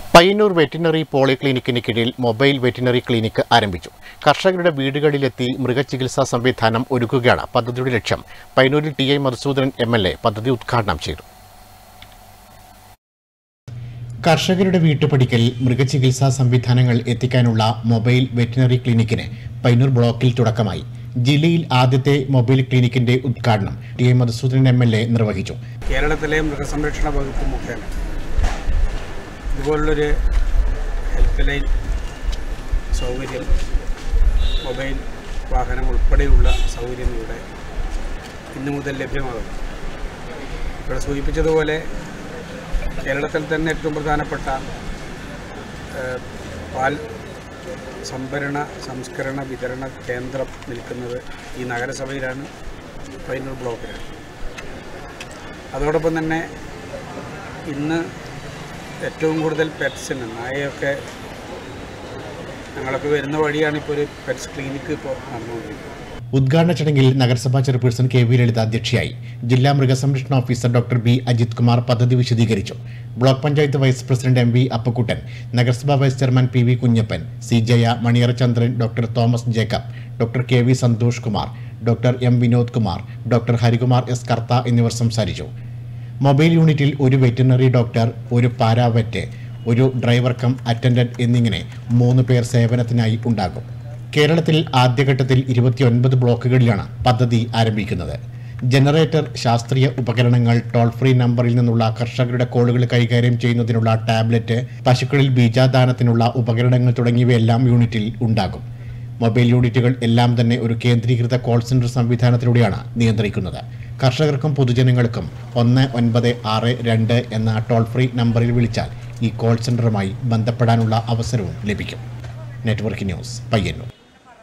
Payyanur veterinary പോളിക്ലിനിക്കിന് കീഴിൽ mobile veterinary clinic ആരംഭിച്ചു കർഷകരുടെ വീടുകളിലെത്തി മൃഗചികിത്സാ സംവിധാനം ഒരുക്കുകയാണ് പദ്ധതിയുടെ ലക്ഷ്യം പയ്യന്നൂരിൽ T I Madhusoodanan M L A പദ്ധതി ഉദ്ഘാടനം ചെയ്തു കർഷകരുടെ വീട്ടുപടിക്കൽ മൃഗചികിത്സാ സംവിധാനങ്ങൾ എത്തിക്കാനുള്ള മൊബൈൽ വെറ്റിനറി ക്ലിനിക്കിന് പയ്യന്നൂർ ബ്ലോക്കിൽ തുടക്കമായി ജില്ലയിൽ ആദ്യത്തെ മൊബൈൽ ക്ലിനിക്കിന്റെ ഉദ്ഘാടനം T I Madhusoodanan M L A നിർവഹിച്ചു കേരളത്തിലെ മൃഗസംരക്ഷണ വകുപ്പ് മുഖേന ഇതുപോലുള്ളൊരു ഹെൽത്ത് ലൈൻ സൗകര്യം മൊബൈൽ വാഹനം ഉൾപ്പെടെയുള്ള സൗകര്യം ഇവിടെ ഇന്നു മുതൽ ലഭ്യമാകും ഇവിടെ സൂചിപ്പിച്ചതുപോലെ കേരളത്തിൽ തന്നെ ഏറ്റവും പ്രധാനപ്പെട്ട ഏഹ്, പാൽ സംഭരണ സംസ്കരണ വിതരണ കേന്ദ്രം നിൽക്കുന്നത് ഈ നഗരസഭയിലാണ് പയ്യന്നൂർ ബ്ലോക്കിലാണ് അതോടൊപ്പം തന്നെ ഇന്ന് ഏറ്റവും കൂടുതൽ പെറ്റ്സിന് നായയൊക്കെ ഞങ്ങളൊക്കെ വരുന്ന വഴിയാണ് ഇപ്പോൾ ഒരു പെറ്റ്സ് ക്ലിനിക്ക് ഇപ്പോൾ നടന്നുകൊണ്ടിരിക്കുന്നത് ഉദ്ഘാടന ചടങ്ങിൽ നഗരസഭാ ചെയർപേഴ്സൺ കെ വി ലളിത അധ്യക്ഷയായി ജില്ലാ മൃഗസംരക്ഷണ officer doctor B Ajith Kumar പദ്ധതി വിശദീകരിച്ചു block panchayat vice president M V Appakkuttan നഗരസഭാ vice chairman P V Kunhappan C Jaya Maniyara Chandran doctor Thomas Jacob doctor K V Santhosh Kumar doctor M Vinod Kumar doctor Harikumar S Kartha എന്നിവർ സംസാരിച്ചു മൊബൈൽ യൂണിറ്റിൽ ഒരു വെറ്റിനറി ഡോക്ടർ ഒരു പാരാവെറ്റ് ഒരു ഡ്രൈവർ കം അറ്റൻഡന്റ് എന്നിങ്ങനെ മൂന്ന് പേർ സേവനത്തിനായി ഉണ്ടാകും കേരളത്തിൽ ആദ്യഘട്ടത്തിൽ ഇരുപത്തിയൊൻപത് ബ്ലോക്കുകളിലാണ് പദ്ധതി ആരംഭിക്കുന്നത് ജനറേറ്റർ ശാസ്ത്രീയ ഉപകരണങ്ങൾ ടോൾ ഫ്രീ നമ്പറിൽ നിന്നുള്ള കർഷകരുടെ കോളുകൾ കൈകാര്യം ചെയ്യുന്നതിനുള്ള ടാബ്ലറ്റ് പശുക്കളിൽ ബീജാദാനത്തിനുള്ള ഉപകരണങ്ങൾ തുടങ്ങിയവയെല്ലാം യൂണിറ്റിൽ ഉണ്ടാകും മൊബൈൽ യൂണിറ്റുകൾ എല്ലാം തന്നെ ഒരു കേന്ദ്രീകൃത കോൾ സെന്റർ സംവിധാനത്തിലൂടെയാണ് നിയന്ത്രിക്കുന്നത് കർഷകർക്കും പൊതുജനങ്ങൾക്കും ഒന്ന് ഒൻപത് ആറ് രണ്ട് എന്ന ടോൾ ഫ്രീ നമ്പറിൽ വിളിച്ചാൽ ഈ കോൾ സെന്ററുമായി ബന്ധപ്പെടാനുള്ള അവസരവും ലഭിക്കും നെറ്റ്വർക്ക് ന്യൂസ് പയ്യന്നൂർ